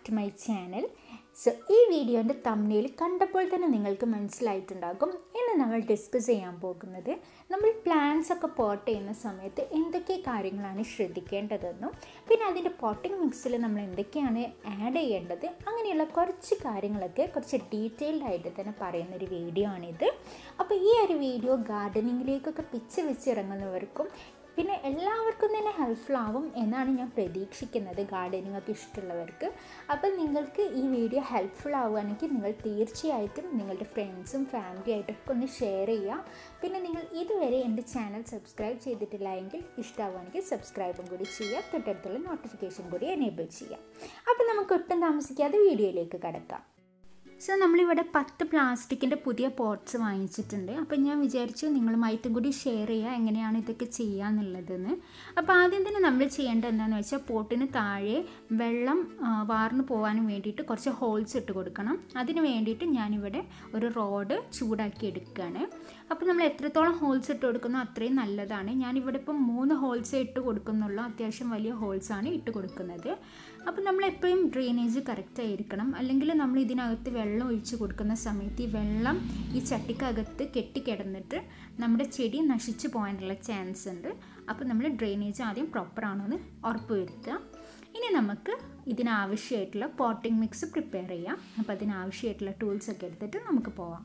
to my channel so ഈ വീഡിയോൻ്റെ തമ്മിൽ കണ്ടപ്പോൾ തന്നെ നിങ്ങൾക്ക് മനസ്സിലായിട്ടുണ്ടാകും ഇന്ന് നമ്മൾ ഡിസ്കസ് ചെയ്യാൻ പോകുന്നത് നമ്മൾ പ്ലാന്റ്സ് ഒക്കെ പോട്ട് ചെയ്യുന്ന സമയത്ത് എന്തൊക്കെ കാര്യങ്ങളാണ് ശ്രദ്ധിക്കേണ്ടതെന്നും പിന്നെ അതിൻ്റെ പോട്ടിംഗ് മിക്സിൽ നമ്മൾ എന്തൊക്കെയാണ് ആഡ് ചെയ്യേണ്ടത് അങ്ങനെയുള്ള കുറച്ച് കാര്യങ്ങളൊക്കെ കുറച്ച് ഡീറ്റെയിൽഡ് ആയിട്ട് തന്നെ പറയുന്ന ഒരു വീഡിയോ ആണിത് അപ്പോൾ ഈ ഒരു വീഡിയോ ഗാർഡനിങ്ങിലേക്കൊക്കെ പിച്ച് വെച്ച് ഇറങ്ങുന്നവർക്കും പിന്നെ എല്ലാവർക്കും തന്നെ ഹെൽപ്ഫുൾ ആവും എന്നാണ് ഞാൻ പ്രതീക്ഷിക്കുന്നത് ഗാർഡനിങ് ഒക്കെ ഇഷ്ടമുള്ളവർക്ക് അപ്പം നിങ്ങൾക്ക് ഈ വീഡിയോ ഹെൽപ്ഫുൾ ആവുകയാണെങ്കിൽ നിങ്ങൾ തീർച്ചയായിട്ടും നിങ്ങളുടെ ഫ്രണ്ട്സും ഫാമിലി ആയിട്ടൊക്കെ ഒന്ന് ഷെയർ ചെയ്യുക പിന്നെ നിങ്ങൾ ഇതുവരെ എൻ്റെ ചാനൽ സബ്സ്ക്രൈബ് ചെയ്തിട്ടില്ല എങ്കിൽ ഇഷ്ടമാവുകയാണെങ്കിൽ സബ്സ്ക്രൈബും കൂടി ചെയ്യുക തൊട്ടടുത്തുള്ള നോട്ടിഫിക്കേഷൻ കൂടി എനേബിൾ ചെയ്യുക അപ്പം നമുക്ക് ഒട്ടും താമസിക്കാതെ വീഡിയോയിലേക്ക് കടക്കാം സോ നമ്മളിവിടെ പത്ത് പ്ലാസ്റ്റിക്കിൻ്റെ പുതിയ പോട്ട്സ് വാങ്ങിച്ചിട്ടുണ്ട് അപ്പോൾ ഞാൻ വിചാരിച്ചു നിങ്ങളുമായിട്ടും കൂടി ഷെയർ ചെയ്യുക എങ്ങനെയാണ് ഇതൊക്കെ ചെയ്യുക എന്നുള്ളതെന്ന് അപ്പോൾ ആദ്യം തന്നെ നമ്മൾ ചെയ്യേണ്ടത് എന്താണെന്ന് വെച്ചാൽ പോട്ടിന് താഴെ വെള്ളം വാർന്നു പോകാനും വേണ്ടിയിട്ട് കുറച്ച് ഹോൾസ് ഇട്ട് കൊടുക്കണം അതിന് വേണ്ടിയിട്ട് ഞാനിവിടെ ഒരു റോഡ് ചൂടാക്കി എടുക്കുകയാണ് അപ്പോൾ നമ്മൾ എത്രത്തോളം ഹോൾസ് ഇട്ട് കൊടുക്കുന്നോ അത്രയും നല്ലതാണ് ഞാനിവിടെ ഇപ്പം മൂന്ന് ഹോൾസ് ഇട്ട് കൊടുക്കുന്നുള്ളൂ അത്യാവശ്യം വലിയ ഹോൾസാണ് ഇട്ട് കൊടുക്കുന്നത് അപ്പോൾ നമ്മൾ എപ്പോഴും ഡ്രെയിനേജ് കറക്റ്റ് ആയിരിക്കണം അല്ലെങ്കിൽ നമ്മൾ ഇതിനകത്ത് വെള്ളം ഒഴിച്ച് കൊടുക്കുന്ന സമയത്ത് ഈ വെള്ളം ഈ ചട്ടിക്കകത്ത് കെട്ടിക്കിടന്നിട്ട് നമ്മുടെ ചെടി നശിച്ചു പോകാനുള്ള ചാൻസ് ഉണ്ട് അപ്പോൾ നമ്മൾ ഡ്രെയിനേജ് ആദ്യം പ്രോപ്പർ ആണെന്ന് ഉറപ്പ് വരുത്തുക ഇനി നമുക്ക് ഇതിനാവശ്യമായിട്ടുള്ള പോട്ടിംഗ് മിക്സ് പ്രിപ്പയർ ചെയ്യാം അപ്പോൾ അതിനാവശ്യമായിട്ടുള്ള ടൂൾസ് ഒക്കെ എടുത്തിട്ട് നമുക്ക് പോവാം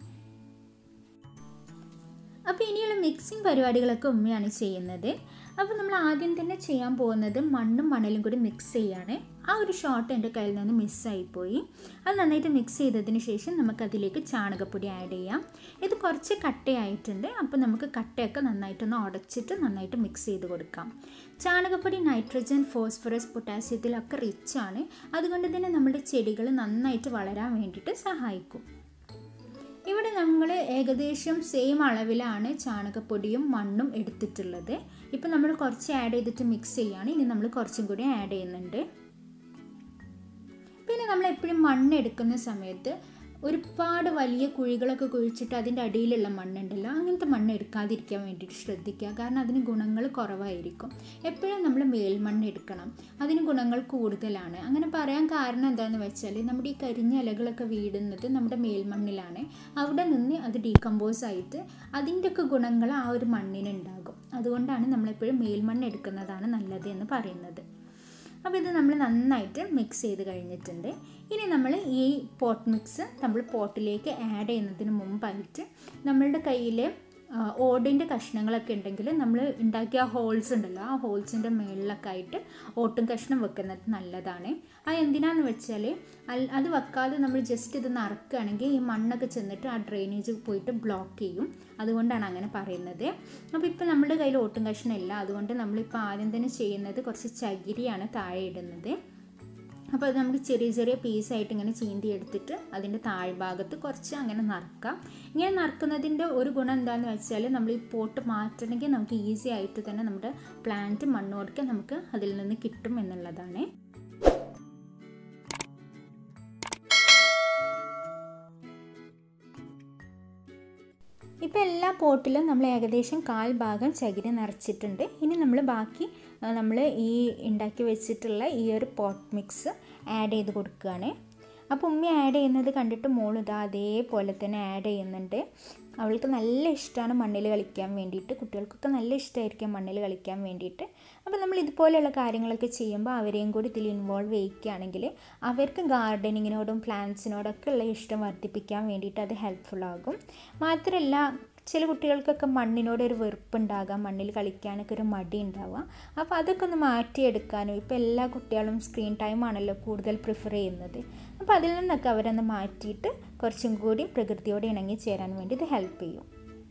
അപ്പോൾ ഇനിയുള്ള മിക്സിങ് പരിപാടികളൊക്കെ ഉമ്മയാണ് ചെയ്യുന്നത് അപ്പോൾ നമ്മൾ ആദ്യം തന്നെ ചെയ്യാൻ പോകുന്നത് മണ്ണും മണലും കൂടി മിക്സ് ചെയ്യാണ് ആ ഒരു ഷോട്ട് എൻ്റെ കയ്യിൽ നിന്ന് മിസ്സായിപ്പോയി അത് നന്നായിട്ട് മിക്സ് ചെയ്തതിന് ശേഷം നമുക്കതിലേക്ക് ചാണകപ്പൊടി ആഡ് ചെയ്യാം ഇത് കുറച്ച് കട്ടയായിട്ടുണ്ട് അപ്പോൾ നമുക്ക് കട്ടയൊക്കെ നന്നായിട്ടൊന്ന് ഉടച്ചിട്ട് നന്നായിട്ട് മിക്സ് ചെയ്ത് കൊടുക്കാം ചാണകപ്പൊടി നൈട്രജൻ ഫോസ്ഫറസ് പൊട്ടാസ്യത്തിലൊക്കെ റിച്ചാണ് അതുകൊണ്ട് തന്നെ നമ്മുടെ ചെടികൾ നന്നായിട്ട് വളരാൻ വേണ്ടിയിട്ട് സഹായിക്കും ഇവിടെ നമ്മൾ ഏകദേശം സെയിം അളവിലാണ് ചാണകപ്പൊടിയും മണ്ണും എടുത്തിട്ടുള്ളത് ഇപ്പം നമ്മൾ കുറച്ച് ആഡ് ചെയ്തിട്ട് മിക്സ് ചെയ്യുകയാണ് ഇനി നമ്മൾ കുറച്ചും കൂടി ആഡ് ചെയ്യുന്നുണ്ട് പിന്നെ നമ്മൾ എപ്പോഴും മണ്ണ് എടുക്കുന്ന സമയത്ത് ഒരുപാട് വലിയ കുഴികളൊക്കെ കുഴിച്ചിട്ട് അതിൻ്റെ അടിയിലുള്ള മണ്ണുണ്ടല്ലോ അങ്ങനത്തെ മണ്ണ് എടുക്കാതിരിക്കാൻ വേണ്ടിയിട്ട് ശ്രദ്ധിക്കുക കാരണം അതിന് ഗുണങ്ങൾ കുറവായിരിക്കും എപ്പോഴും നമ്മൾ മേൽമണ്ണ് എടുക്കണം അതിന് ഗുണങ്ങൾ കൂടുതലാണ് അങ്ങനെ പറയാൻ കാരണം എന്താണെന്ന് വെച്ചാൽ നമ്മുടെ ഈ കരിഞ്ഞ ഇലകളൊക്കെ വീടുന്നത് നമ്മുടെ മേൽമണ്ണിലാണ് അവിടെ നിന്ന് അത് ഡീകമ്പോസ് ആയിട്ട് അതിൻ്റെയൊക്കെ ഗുണങ്ങൾ ആ ഒരു മണ്ണിനുണ്ടാകും അതുകൊണ്ടാണ് നമ്മളെപ്പോഴും മേൽമണ്ണ് എടുക്കുന്നതാണ് നല്ലത് എന്ന് പറയുന്നത് അപ്പോൾ ഇത് നമ്മൾ നന്നായിട്ട് മിക്സ് ചെയ്ത് കഴിഞ്ഞിട്ടുണ്ട് ഇനി നമ്മൾ ഈ പോട്ട് മിക്സ് നമ്മൾ പോട്ടിലേക്ക് ആഡ് ചെയ്യുന്നതിന് മുമ്പായിട്ട് നമ്മളുടെ കയ്യിൽ ഓടിൻ്റെ കഷ്ണങ്ങളൊക്കെ ഉണ്ടെങ്കിൽ നമ്മൾ ഉണ്ടാക്കിയ ഹോൾസ് ഉണ്ടല്ലോ ആ ഹോൾസിൻ്റെ മുകളിലൊക്കെ ആയിട്ട് ഓട്ടും കഷ്ണം വെക്കുന്നത് നല്ലതാണ് അത് എന്തിനാന്ന് വെച്ചാൽ അത് വെക്കാതെ നമ്മൾ ജസ്റ്റ് ഇത് നറക്കുകയാണെങ്കിൽ ഈ മണ്ണൊക്കെ ചെന്നിട്ട് ആ ഡ്രെയിനേജ് പോയിട്ട് ബ്ലോക്ക് ചെയ്യും അതുകൊണ്ടാണ് അങ്ങനെ പറയുന്നത് അപ്പോൾ ഇപ്പോൾ നമ്മുടെ കയ്യിൽ ഓട്ടും കഷ്ണം ഇല്ല അതുകൊണ്ട് നമ്മളിപ്പോൾ ആദ്യം തന്നെ ചെയ്യുന്നത് കുറച്ച് ചകിരിയാണ് താഴെ ഇടുന്നത് അപ്പോൾ അത് നമുക്ക് ചെറിയ ചെറിയ പീസായിട്ട് ഇങ്ങനെ ചീന്തി എടുത്തിട്ട് അതിൻ്റെ താഴ്ഭാഗത്ത് കുറച്ച് അങ്ങനെ നറുക്കാം ഇങ്ങനെ നറുക്കുന്നതിൻ്റെ ഒരു ഗുണം എന്താണെന്ന് വെച്ചാൽ നമ്മൾ ഈ പോട്ട് മാറ്റണമെങ്കിൽ നമുക്ക് ഈസി ആയിട്ട് തന്നെ നമ്മുടെ പ്ലാന്റ് മണ്ണോടൊക്കെ നമുക്ക് അതിൽ നിന്ന് കിട്ടും എന്നുള്ളതാണ് ഇപ്പോൾ എല്ലാ പോട്ടിലും നമ്മൾ ഏകദേശം കാൽ ഭാഗം ചകിരി നിറച്ചിട്ടുണ്ട് ഇനി നമ്മൾ ബാക്കി നമ്മൾ ഈ ഉണ്ടാക്കി വെച്ചിട്ടുള്ള ഈ ഒരു പോട്ട് മിക്സ് ആഡ് ചെയ്ത് കൊടുക്കുകയാണ് അപ്പോൾ ഉമ്മി ആഡ് ചെയ്യുന്നത് കണ്ടിട്ട് മോൾ ഇതാ അതേപോലെ തന്നെ ആഡ് ചെയ്യുന്നുണ്ട് അവൾക്ക് നല്ല ഇഷ്ടമാണ് മണ്ണിൽ കളിക്കാൻ വേണ്ടിയിട്ട് കുട്ടികൾക്കൊക്കെ നല്ല ഇഷ്ടമായിരിക്കും മണ്ണിൽ കളിക്കാൻ വേണ്ടിയിട്ട് അപ്പോൾ നമ്മൾ ഇതുപോലെയുള്ള കാര്യങ്ങളൊക്കെ ചെയ്യുമ്പോൾ അവരെയും കൂടി ഇതിൽ ഇൻവോൾവ് ചെയ്യിക്കുകയാണെങ്കിൽ അവർക്ക് ഗാർഡനിങ്ങിനോടും പ്ലാന്റ്സിനോടൊക്കെ ഉള്ള ഇഷ്ടം വർദ്ധിപ്പിക്കാൻ വേണ്ടിയിട്ട് അത് ഹെൽപ്ഫുൾ ആകും മാത്രമല്ല ചില കുട്ടികൾക്കൊക്കെ മണ്ണിനോട് ഒരു വെറുപ്പുണ്ടാകാം മണ്ണിൽ കളിക്കാനൊക്കെ ഒരു മടി ഉണ്ടാവുക അപ്പോൾ അതൊക്കെ ഒന്ന് മാറ്റിയെടുക്കാനും ഇപ്പോൾ എല്ലാ കുട്ടികളും സ്ക്രീൻ ടൈം ആണല്ലോ കൂടുതൽ പ്രിഫർ ചെയ്യുന്നത് അപ്പോൾ അതിൽ നിന്നൊക്കെ അവരൊന്ന് മാറ്റിയിട്ട് കുറച്ചും കൂടി പ്രകൃതിയോട് ഇണങ്ങി ചേരാൻ വേണ്ടി ഇത് ഹെൽപ്പ് ചെയ്യും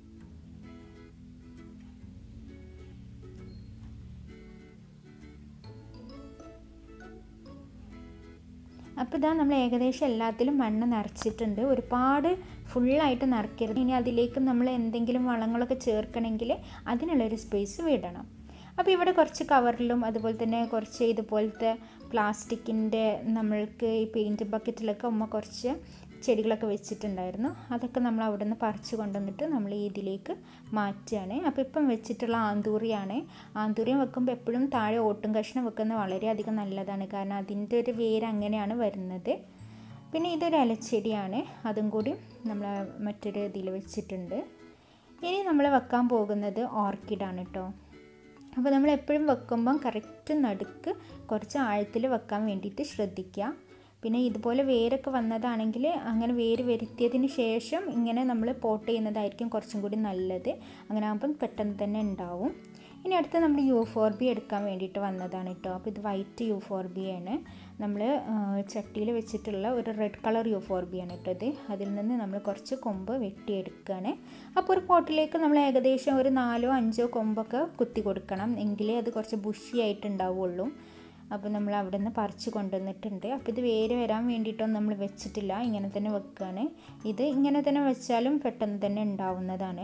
അപ്പോൾ ഇതാ നമ്മൾ ഏകദേശം എല്ലാത്തിലും മണ്ണ് നിറച്ചിട്ടുണ്ട് ഒരുപാട് ഫുള്ളായിട്ട് നിറക്കരുത് ഇനി അതിലേക്ക് നമ്മൾ എന്തെങ്കിലും വളങ്ങളൊക്കെ ചേർക്കണമെങ്കിൽ അതിനുള്ളൊരു സ്പേസ് വിടണം അപ്പോൾ ഇവിടെ കുറച്ച് കവറിലും അതുപോലെ തന്നെ കുറച്ച് ഇതുപോലത്തെ പ്ലാസ്റ്റിക്കിൻ്റെ നമ്മൾക്ക് ഈ പെയിൻറ്റ് ബക്കറ്റിലൊക്കെ ഉമ്മ കുറച്ച് ചെടികളൊക്കെ വെച്ചിട്ടുണ്ടായിരുന്നു അതൊക്കെ നമ്മൾ അവിടെ നിന്ന് പറിച്ച് കൊണ്ടുവന്നിട്ട് നമ്മൾ ഈ ഇതിലേക്ക് മാറ്റുകയാണ് അപ്പോൾ ഇപ്പം വെച്ചിട്ടുള്ള ആന്തൂറിയാണ് ആന്തൂറിയം വെക്കുമ്പോൾ എപ്പോഴും താഴെ ഓട്ടും കഷ്ണം വെക്കുന്നത് വളരെയധികം നല്ലതാണ് കാരണം അതിൻ്റെ ഒരു വേര് അങ്ങനെയാണ് വരുന്നത് പിന്നെ ഇതൊരു ഇലച്ചെടിയാണ് അതും കൂടി നമ്മൾ മറ്റൊരു ഇതിൽ വെച്ചിട്ടുണ്ട് ഇനി നമ്മൾ വെക്കാൻ പോകുന്നത് ഓർക്കിഡാണ് കേട്ടോ അപ്പോൾ നമ്മൾ എപ്പോഴും വെക്കുമ്പം കറക്റ്റ് നടുക്ക് കുറച്ച് ആഴത്തിൽ വെക്കാൻ വേണ്ടിയിട്ട് ശ്രദ്ധിക്കുക പിന്നെ ഇതുപോലെ വേരൊക്കെ വന്നതാണെങ്കിൽ അങ്ങനെ വേര് വരുത്തിയതിന് ശേഷം ഇങ്ങനെ നമ്മൾ പോട്ട് ചെയ്യുന്നതായിരിക്കും കുറച്ചും കൂടി നല്ലത് അങ്ങനെ ആകുമ്പം പെട്ടെന്ന് തന്നെ ഉണ്ടാവും ഇനി അടുത്ത് നമ്മൾ യു ഫോർ ബി എടുക്കാൻ വേണ്ടിയിട്ട് വന്നതാണ് കേട്ടോ അപ്പോൾ ഇത് വൈറ്റ് യു ഫോർ ബി ആണ് നമ്മൾ ചട്ടിയിൽ വെച്ചിട്ടുള്ള ഒരു red colour U four B ആണ് കേട്ടോ ഇത് അതിൽ നിന്ന് നമ്മൾ കുറച്ച് കൊമ്പ് വെട്ടിയെടുക്കുകയാണ് അപ്പോൾ ഒരു പോട്ടിലേക്ക് നമ്മൾ ഏകദേശം ഒരു നാലോ അഞ്ചോ കൊമ്പൊക്കെ കുത്തി കൊടുക്കണം എങ്കിലേ അത് കുറച്ച് ബുഷി ആയിട്ടുണ്ടാവുള്ളൂ അപ്പോൾ നമ്മൾ അവിടെ നിന്ന് പറിച്ച് കൊണ്ടുവന്നിട്ടുണ്ട് അപ്പോൾ ഇത് വേര് വരാൻ വേണ്ടിയിട്ടൊന്നും നമ്മൾ വെച്ചിട്ടില്ല ഇങ്ങനെ തന്നെ വെക്കുകയാണ് ഇത് ഇങ്ങനെ തന്നെ വെച്ചാലും പെട്ടെന്ന് തന്നെ ഉണ്ടാവുന്നതാണ്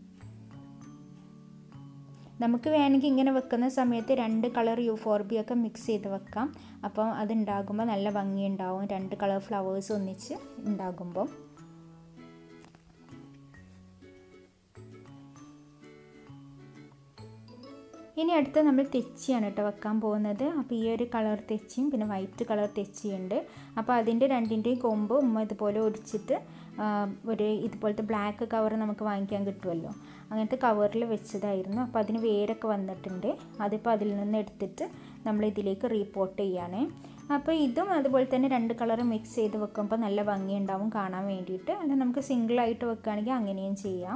നമുക്ക് വേണമെങ്കിൽ ഇങ്ങനെ വെക്കുന്ന സമയത്ത് രണ്ട് കളർ യു ഫോർ ബി ഒക്കെ മിക്സ് ചെയ്ത് വെക്കാം അപ്പം അതുണ്ടാകുമ്പോൾ നല്ല ഭംഗിയുണ്ടാവും രണ്ട് കളർ ഫ്ലവേഴ്സ് ഒന്നിച്ച് ഉണ്ടാകുമ്പോൾ ഇനി അടുത്ത് നമ്മൾ തെച്ചിയാണ് കേട്ടോ വെക്കാൻ പോകുന്നത് അപ്പോൾ ഈ ഒരു കളർ തെച്ചിയും പിന്നെ വൈറ്റ് കളർ തെച്ചിയുണ്ട് അപ്പോൾ അതിൻ്റെ രണ്ടിൻ്റെയും കൊമ്പ് ഉമ്മ ഇതുപോലെ ഒടിച്ചിട്ട് ഒരു ഇതുപോലത്തെ ബ്ലാക്ക് കവർ നമുക്ക് വാങ്ങിക്കാൻ കിട്ടുമല്ലോ അങ്ങനത്തെ കവറിൽ വെച്ചതായിരുന്നു അപ്പോൾ അതിന് വേരൊക്കെ വന്നിട്ടുണ്ട് അതിപ്പോൾ അതിൽ നിന്ന് എടുത്തിട്ട് നമ്മൾ ഇതിലേക്ക് റീപോർട്ട് ചെയ്യുകയാണ് അപ്പോൾ ഇതും അതുപോലെ തന്നെ രണ്ട് കളർ മിക്സ് ചെയ്ത് വെക്കുമ്പോൾ നല്ല ഭംഗിയുണ്ടാവും കാണാൻ വേണ്ടിയിട്ട് അല്ല നമുക്ക് സിംഗിളായിട്ട് വെക്കുകയാണെങ്കിൽ അങ്ങനെയും ചെയ്യാം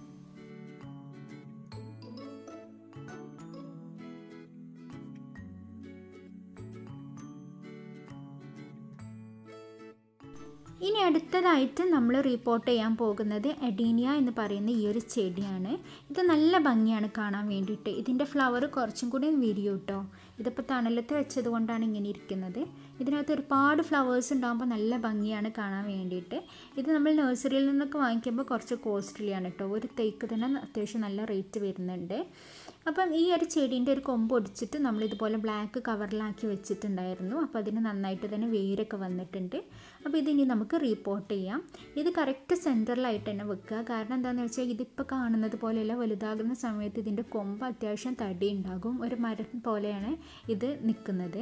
ഇനി അടുത്തതായിട്ട് നമ്മൾ റിപ്പോർട്ട് ചെയ്യാൻ പോകുന്നത് എഡീനിയ എന്ന് പറയുന്ന ഈ ഒരു ചെടിയാണ് ഇത് നല്ല ഭംഗിയാണ് കാണാൻ വേണ്ടിയിട്ട് ഇതിൻ്റെ ഫ്ലവർ കുറച്ചും കൂടി വിരിയും കേട്ടോ ഇതിപ്പോൾ തണലത്ത് വെച്ചത് കൊണ്ടാണ് ഇങ്ങനെ ഇരിക്കുന്നത് ഇതിനകത്ത് ഒരുപാട് ഫ്ലവേഴ്സ് ഉണ്ടാകുമ്പോൾ നല്ല ഭംഗിയാണ് കാണാൻ വേണ്ടിയിട്ട് ഇത് നമ്മൾ നഴ്സറിയിൽ നിന്നൊക്കെ വാങ്ങിക്കുമ്പോൾ കുറച്ച് കോസ്റ്റ്ലിയാണ് കേട്ടോ ഒരു തേക്ക് തന്നെ അത്യാവശ്യം നല്ല റേറ്റ് വരുന്നുണ്ട് അപ്പം ഈ ഒരു ചെടീൻ്റെ ഒരു കൊമ്പ് ഒടിച്ചിട്ട് നമ്മൾ ഇതുപോലെ ബ്ലാക്ക് കവറിലാക്കി വെച്ചിട്ടുണ്ടായിരുന്നു അപ്പോൾ അതിന് നന്നായിട്ട് തന്നെ വേരൊക്കെ വന്നിട്ടുണ്ട് അപ്പോൾ ഇതിനി നമുക്ക് റീപോർട്ട് ചെയ്യാം ഇത് കറക്റ്റ് സെൻറ്ററിലായിട്ട് തന്നെ വെക്കുക കാരണം എന്താണെന്ന് വെച്ചാൽ ഇതിപ്പോൾ കാണുന്നത് പോലെയല്ല വലുതാകുന്ന സമയത്ത് ഇതിൻ്റെ കൊമ്പ് അത്യാവശ്യം തടി ഉണ്ടാകും ഒരു മരം പോലെയാണ് ഇത് നിൽക്കുന്നത്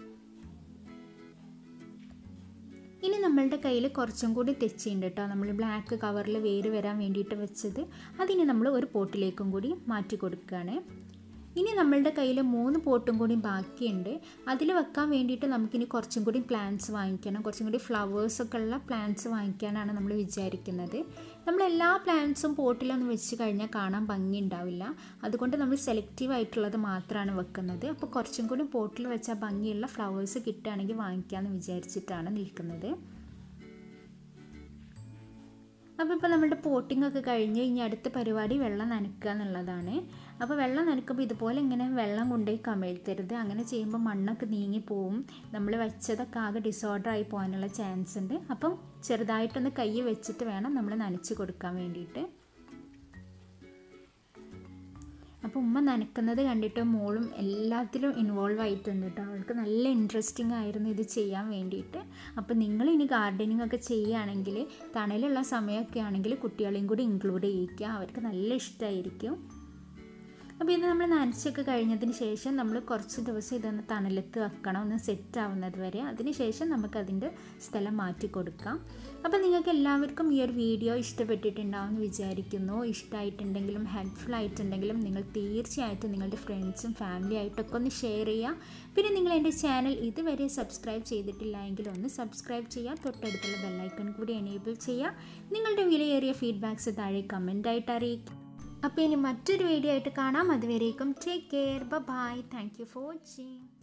ഇനി നമ്മളുടെ കയ്യിൽ കുറച്ചും കൂടി തെച്ചിയുണ്ട് കേട്ടോ നമ്മൾ ബ്ലാക്ക് കവറിൽ വേര് വരാൻ വേണ്ടിയിട്ട് വെച്ചത് അതിന് നമ്മൾ ഒരു പോട്ടിലേക്കും കൂടി മാറ്റി കൊടുക്കുകയാണ് ഇനി നമ്മളുടെ കയ്യിൽ മൂന്ന് പോട്ടും കൂടി ബാക്കിയുണ്ട് അതിൽ വെക്കാൻ വേണ്ടിയിട്ട് നമുക്കിനി കുറച്ചും കൂടി പ്ലാന്റ്സ് വാങ്ങിക്കണം കുറച്ചും കൂടി ഫ്ലവേഴ്സൊക്കെ ഉള്ള പ്ലാന്റ്സ് വാങ്ങിക്കാനാണ് നമ്മൾ വിചാരിക്കുന്നത് നമ്മൾ എല്ലാ പ്ലാന്റ്സും പോട്ടിലൊന്നും വെച്ച് കഴിഞ്ഞാൽ കാണാൻ ഭംഗി ഉണ്ടാവില്ല അതുകൊണ്ട് നമ്മൾ സെലക്റ്റീവ് ആയിട്ടുള്ളത് മാത്രമാണ് വെക്കുന്നത് അപ്പോൾ കുറച്ചും കൂടി പോട്ടിൽ വെച്ചാൽ ഭംഗിയുള്ള ഫ്ലവേഴ്സ് കിട്ടുകയാണെങ്കിൽ വാങ്ങിക്കാമെന്ന് വിചാരിച്ചിട്ടാണ് നിൽക്കുന്നത് അപ്പോൾ ഇപ്പോൾ നമ്മുടെ പോട്ടിംഗ് ഒക്കെ കഴിഞ്ഞ് ഇനി അടുത്ത പരിപാടി വെള്ളം നനയ്ക്കുക എന്നുള്ളതാണ് അപ്പോൾ വെള്ളം നനയ്ക്കുമ്പോൾ ഇതുപോലെ ഇങ്ങനെ വെള്ളം കൊണ്ടുപോയി കമിഴ്ത്തരുത് അങ്ങനെ ചെയ്യുമ്പോൾ മണ്ണൊക്കെ നീങ്ങിപ്പോവും നമ്മൾ വെച്ചതൊക്കെ ആകെ ഡിസോർഡർ ആയി പോകാനുള്ള ചാൻസ് ഉണ്ട് അപ്പം ചെറുതായിട്ടൊന്ന് കൈ വെച്ചിട്ട് വേണം നമ്മൾ നനച്ച് കൊടുക്കാൻ വേണ്ടിയിട്ട് അപ്പോൾ ഉമ്മ നനക്കുന്നത് കണ്ടിട്ട് മോളും എല്ലാത്തിലും ഇൻവോൾവ് ആയിട്ടുണ്ട് കേട്ടോ അവൾക്ക് നല്ല ഇൻട്രസ്റ്റിംഗ് ആയിരുന്നു ഇത് ചെയ്യാൻ വേണ്ടിയിട്ട് അപ്പോൾ നിങ്ങൾ ഇനി ഗാർഡനിങ് ഒക്കെ ചെയ്യുകയാണെങ്കിൽ തണലുള്ള സമയമൊക്കെ ആണെങ്കിൽ കുട്ടികളെയും കൂടി ഇൻക്ലൂഡ് ചെയ്യിക്കുക അവർക്ക് നല്ല ഇഷ്ടമായിരിക്കും അപ്പോൾ ഇത് നമ്മൾ നനച്ചൊക്കെ കഴിഞ്ഞതിന് ശേഷം നമ്മൾ കുറച്ച് ദിവസം ഇതൊന്ന് തണലത്ത് വെക്കണം ഒന്ന് സെറ്റ് ആവുന്നത് വരെ അതിന് ശേഷം നമുക്കതിൻ്റെ സ്ഥലം മാറ്റി കൊടുക്കാം അപ്പോൾ നിങ്ങൾക്ക് എല്ലാവർക്കും ഈ ഒരു വീഡിയോ ഇഷ്ടപ്പെട്ടിട്ടുണ്ടാവും എന്ന് വിചാരിക്കുന്നു ഇഷ്ടമായിട്ടുണ്ടെങ്കിലും ഹെൽപ്ഫുൾ ആയിട്ടുണ്ടെങ്കിലും നിങ്ങൾ തീർച്ചയായിട്ടും നിങ്ങളുടെ ഫ്രണ്ട്സും ഫാമിലി ആയിട്ടൊക്കെ ഒന്ന് ഷെയർ ചെയ്യുക പിന്നെ നിങ്ങൾ എൻ്റെ ചാനൽ ഇതുവരെ സബ്സ്ക്രൈബ് ചെയ്തിട്ടില്ല എങ്കിൽ ഒന്ന് സബ്സ്ക്രൈബ് ചെയ്യുക തൊട്ടടുത്തുള്ള ബെല്ലൈക്കൺ കൂടി എനേബിൾ ചെയ്യുക നിങ്ങളുടെ വിലയേറിയ ഫീഡ്ബാക്ക്സ് താഴെ കമൻ്റായിട്ട് അറിയിക്കുക അപ്പോൾ ഇനി മറ്റൊരു വീഡിയോ ആയിട്ട് കാണാം അതുവരേക്കും take care bye thank you for watching